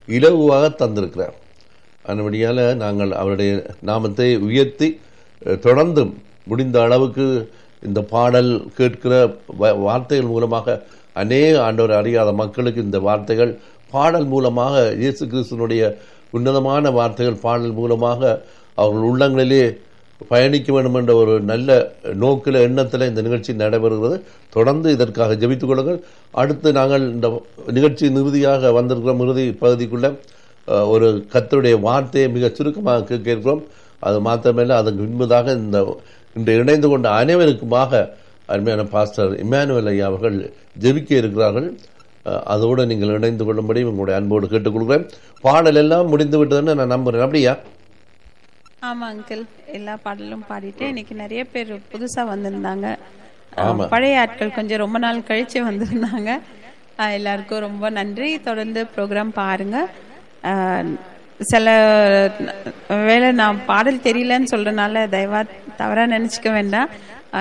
இலகுவாக தந்திருக்கிறார் அதன்படியால் நாங்கள் அவருடைய நாமத்தை உயர்த்தி அஹ், தொடர்ந்தும் முடிந்த அளவுக்கு இந்த பாடல் கேட்கிற வ- வார்த்தைகள் மூலமாக அநேக ஆண்டவர் அறியாத மக்களுக்கு இந்த வார்த்தைகள் பாடல் மூலமாக இயேசு கிறிஸ்துனுடைய உன்னதமான வார்த்தைகள் பாடல் மூலமாக அவர்கள் உள்ளங்களிலே பயணிக்க வேண்டும் என்ற ஒரு நல்ல நோக்கில் எண்ணத்தில் இந்த நிகழ்ச்சி நடைபெறுகிறது தொடர்ந்து இதற்காக ஜெபித்துக் கொள்ளுங்கள் அடுத்து நாங்கள் இந்த நிகழ்ச்சி இறுதியாக வந்திருக்கிறோம் இறுதி பகுதிக்குள்ள அஹ், ஒரு கத்தருடைய வார்த்தையை மிக சுருக்கமாக கேட்க இருக்கிறோம் அது மாத்திரமல்ல அதற்கு பின்பதாக இந்த இன்று இணைந்து கொண்ட அனைவருக்குமாக அருமையான பாஸ்டர் இம்மானுவேல் ஐயா அவர்கள் ஜெபிக்க இருக்கிறார்கள் அஹ், அதோடு நீங்கள் இணைந்து கொள்ளும்படி உங்களுடைய அன்போடு கேட்டுக்கொள்கிறேன் பாடல் எல்லாம் முடிந்து விட்டதுன்னு நான் நம்புறேன் அப்படியா ஆமா அங்கிள் எல்லா பாடலும் பாடிட்டு இன்னைக்கு நிறைய பேர் புதுசா வந்திருந்தாங்க ஆமா. பழைய ஆட்கள் கொஞ்சம் ரொம்ப நாள் கழிச்சு வந்திருந்தாங்க அஹ் எல்லாருக்கும் ரொம்ப நன்றி தொடர்ந்து ப்ரோக்ராம் பாருங்க அஹ் சில வேளை நான் பாடல் தெரியலன்னு சொல்றதுனால தயவா தவறா நினைச்சுக்க வேண்டாம்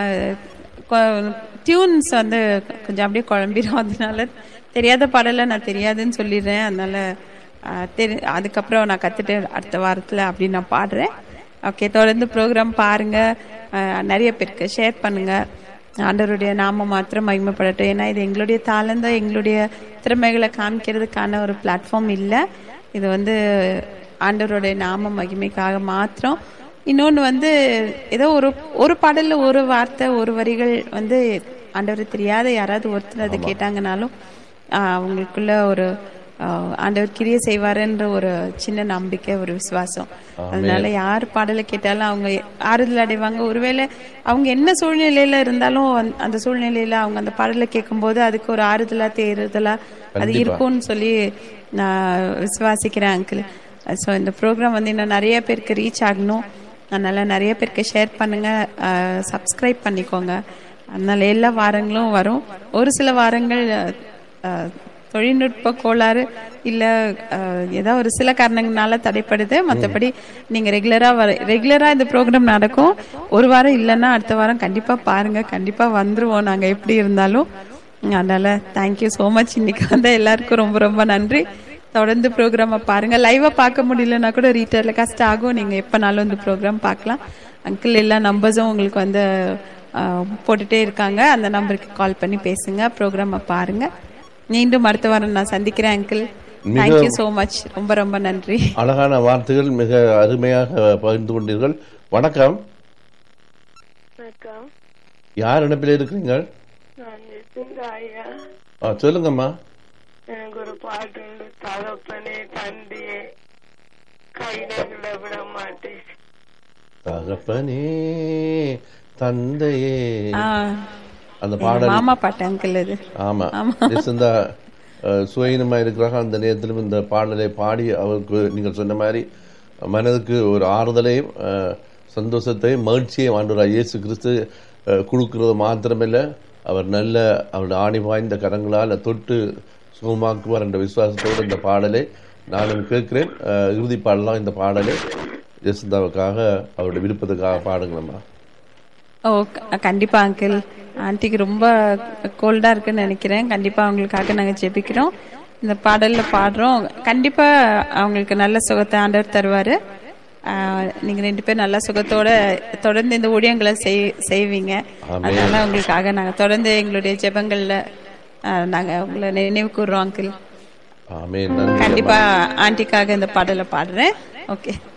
டியூன்ஸ் வந்து கொஞ்சம் அப்படியே குழம்பிடும் அதனால தெரியாத பாடலை நான் தெரியாதுன்னு சொல்லிடுறேன் அதனால அஹ், தெரி அதுக்கப்புறம் நான் கத்துட்டு அடுத்த வாரத்துல அப்படி நான் பாடுறேன் ஓகே தொடர்ந்து ப்ரோக்ராம் பாருங்க அஹ், நிறைய பேருக்கு ஷேர் பண்ணுங்க ஆண்டவருடைய நாமம் மாத்திரம் மகிமைப்படட்டும் ஏன்னா இது எங்களுடைய தாளந்தம் எங்களுடைய திறமைகளை காமிக்கிறதுக்கான ஒரு பிளாட்ஃபார்ம் இல்லை இது வந்து ஆண்டவருடைய நாம மகிமைக்காக மாத்திரம் இன்னொன்று வந்து ஏதோ ஒரு ஒரு பாடல்ல ஒரு வார்த்தை ஒரு வரிகள் வந்து ஆண்டவர் தெரியாத யாராவது ஒருத்தர் அதை கேட்டாங்கனாலும் ஆஹ், அவங்களுக்குள்ள ஒரு ஆஹ், ஆண்டவர் கிரியை செய்வாருன்ற ஒரு சின்ன நம்பிக்கை ஒரு விசுவாசம் அதனால யார் பாடலை கேட்டாலும் அவங்க ஆறுதல் அடைவாங்க ஒருவேளை அவங்க என்ன சூழ்நிலையில இருந்தாலும் அந்த- அந்த சூழ்நிலையில அவங்க அந்த பாடலை கேட்கும்போது அதுக்கு ஒரு ஆறுதலா தேறுதலா அது இருக்கும்னு சொல்லி நான் விசுவாசிக்கிறேன் அங்கிள் ஸோ இந்த ப்ரோக்ராம் வந்து இன்னும் நிறைய பேருக்கு ரீச் ஆகணும் அதனால நிறைய பேருக்கு ஷேர் பண்ணுங்க சப்ஸ்கிரைப் பண்ணிக்கோங்க அதனால எல்லா வாரங்களும் வரும் ஒரு சில வாரங்கள் அஹ், தொழில்நுட்ப கோளாறு இல்ல அஹ், ஏதோ ஒரு சில காரணங்களால தடைப்படுது மற்றபடி நீங்க ரெகுலரா வர ரெகுலரா இந்த ப்ரோக்ராம் நடக்கும் ஒரு வாரம் இல்லைன்னா அடுத்த வாரம் கண்டிப்பா பாருங்க கண்டிப்பா வந்துருவோம் நாங்க எப்படி இருந்தாலும் அதனால தேங்க்யூ ஸோ மச் இன்னைக்கு வந்து எல்லாருக்கும் ரொம்ப ரொம்ப நன்றி தொடர்ந்து ப்ரோக்ராமை பாருங்க லைவா பார்க்க முடியலன்னா கூட ரீட்டர்ல கஷ்டம் ஆகும் நீங்க எப்பனாலும் இந்த ப்ரோக்ராம் பார்க்கலாம் அங்கிள் எல்லா நம்பர்ஸும் உங்களுக்கு வந்து அஹ், போட்டுட்டே இருக்காங்க அந்த நம்பருக்கு கால் பண்ணி பேசுங்க ப்ரோக்ராமை பாருங்க மீண்டும் அடுத்த வாரம் நான் சந்திக்கிறேன் அங்கிள் தேங்க்யூ ஸோ மச் ரொம்ப ரொம்ப நன்றி அழகான வார்த்தைகள் மிக அருமையாக பகிர்ந்து கொண்டீர்கள் வணக்கம் வணக்கம் யார் இணைப்பில் இருக்கிறீங்க நான் நிசிந்த ஐயா ஆ, சொல்லுங்கம்மா எனக்கு ஒரு பாட்டு உண்டு தகப்பனே தந்தையே கைநங்களை விட மாட்டேன் தகப்பனே தந்தையே ஆஹ், அந்த எங்க பாடல் மாமா பாட்டு அங்கிள் இது ஆமா ஜெசிந்தா அஹ், சுயநமா இருக்கிறாங்க அந்த நேரத்திலும் இந்த பாடலை பாடி அவருக்கு நீங்கள் சொன்ன மாதிரி மனதுக்கு ஒரு ஆறுதலையும் அஹ், சந்தோஷத்தையும் மகிழ்ச்சியையும் ஆண்டவராக இயேசு கிறிஸ்து அஹ், கொடுக்கிறது மாத்திரமில்லை அவர் நல்ல அவருடைய ஆணி வாய்ந்த கரங்களால் தொட்டு சுகமாக்குவார் என்ற விசுவாசத்தோடு இந்த பாடலை நானும் கேட்கிறேன் அஹ், இறுதி பாடலாம் இந்த பாடலை ஜெசிந்தாவுக்காக அவருடைய விருப்பத்துக்காக பாடுங்களம்மா ஓ க- கண்டிப்பா அங்கிள் ஆன்ட்டிக்கு ரொம்ப கோல்டா இருக்குன்னு நினைக்கிறேன் கண்டிப்பா அவங்களுக்காக நாங்க ஜெபிக்கிறோம் இந்த பாடல்ல பாடுறோம் கண்டிப்பா அவங்களுக்கு நல்ல சுகத்தை ஆண்டவர் தருவாரு ஆஹ், நீங்க ரெண்டு பேரும் நல்ல சுகத்தோட தொடர்ந்து இந்த ஊழியங்களை செய்- செய்வீங்க அதனால உங்களுக்காக நாங்க தொடர்ந்து எங்களுடைய ஜெபங்கள்ல ஆஹ், நாங்க உங்களை நினைவு கூறுறோம் அங்கிள் ஆமே நன்றி கண்டிப்பா ஆன்ட்டிக்காக இந்த பாடலை பாடுறேன் ஓகே